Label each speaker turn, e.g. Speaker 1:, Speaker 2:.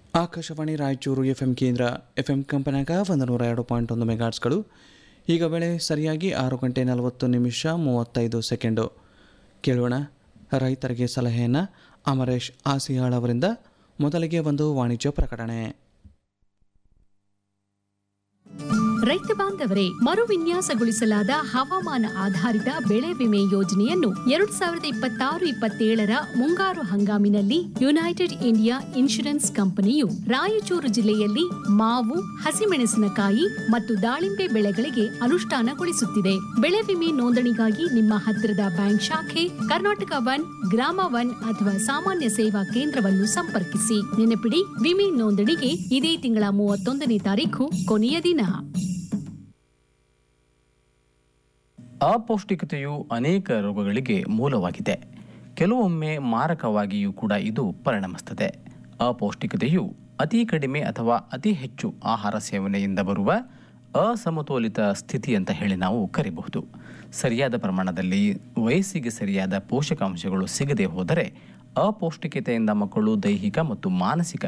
Speaker 1: Akashvani Raichur F M ಕೇಂದ್ರ F M ಕಂಪನ್ಯಾಗ ಒಂದು ನೂರ ಎರಡು ಪಾಯಿಂಟ್ ಒಂದು ಮೆಗಾಟ್ಸ್ಗಳು ಈಗ ವೇಳೆ ಸರಿಯಾಗಿ ಆರು ಗಂಟೆ ನಲವತ್ತು ನಿಮಿಷ ಮೂವತ್ತೈದು ಸೆಕೆಂಡು ಕೇಳೋಣ ರೈತರಿಗೆ ಸಲಹೆಯನ್ನು ಅಮರೇಶ್ ಆಸಿಯಾಳ್ ಅವರಿಂದ ಮೊದಲಿಗೆ ಒಂದು ವಾಣಿಜ್ಯ ಪ್ರಕಟಣೆ
Speaker 2: ರೈತ ಬಾಂಧವರೇ ಮರು ವಿನ್ಯಾಸಗೊಳಿಸಲಾದ ಹವಾಮಾನ ಆಧಾರಿತ ಬೆಳೆ ವಿಮೆ ಯೋಜನೆಯನ್ನು ಎರಡ್ ಸಾವಿರದ ಇಪ್ಪತ್ತಾರು ಇಪ್ಪತ್ತೇಳರ ಮುಂಗಾರು ಹಂಗಾಮಿನಲ್ಲಿ ಯುನೈಟೆಡ್ ಇಂಡಿಯಾ ಇನ್ಶೂರೆನ್ಸ್ ಕಂಪನಿಯು ರಾಯಚೂರು ಜಿಲ್ಲೆಯಲ್ಲಿ ಮಾವು ಹಸಿಮೆಣಸಿನಕಾಯಿ ಮತ್ತು ದಾಳಿಂಬೆ ಬೆಳೆಗಳಿಗೆ ಅನುಷ್ಠಾನಗೊಳಿಸುತ್ತಿದೆ ಬೆಳೆ ವಿಮೆ ನೋಂದಣಿಗಾಗಿ ನಿಮ್ಮ ಹತ್ತಿರದ ಬ್ಯಾಂಕ್ ಶಾಖೆ ಕರ್ನಾಟಕ ವನ್ ಗ್ರಾಮ ವನ್ ಅಥವಾ ಸಾಮಾನ್ಯ ಸೇವಾ ಕೇಂದ್ರವನ್ನು ಸಂಪರ್ಕಿಸಿ ನೆನಪಿಡಿ ವಿಮೆ ನೋಂದಣಿಗೆ ಇದೇ ತಿಂಗಳ ಮೂವತ್ತೊಂದನೇ ತಾರೀಖು ಕೊನೆಯ ದಿನ
Speaker 3: ಅಪೌಷ್ಟಿಕತೆಯು ಅನೇಕ ರೋಗಗಳಿಗೆ ಮೂಲವಾಗಿದೆ ಕೆಲವೊಮ್ಮೆ ಮಾರಕವಾಗಿಯೂ ಕೂಡ ಇದು ಪರಿಣಮಿಸುತ್ತದೆ ಅಪೌಷ್ಟಿಕತೆಯು ಅತಿ ಕಡಿಮೆ ಅಥವಾ ಅತಿ ಹೆಚ್ಚು ಆಹಾರ ಸೇವನೆಯಿಂದ ಬರುವ ಅಸಮತೋಲಿತ ಸ್ಥಿತಿ ಅಂತ ಹೇಳಿ ನಾವು ಕರಿಬಹುದು ಸರಿಯಾದ ಪ್ರಮಾಣದಲ್ಲಿ ವಯಸ್ಸಿಗೆ ಸರಿಯಾದ ಪೋಷಕಾಂಶಗಳು ಸಿಗದೆ ಹೋದರೆ ಅಪೌಷ್ಟಿಕತೆಯಿಂದ ಮಕ್ಕಳು ದೈಹಿಕ ಮತ್ತು ಮಾನಸಿಕ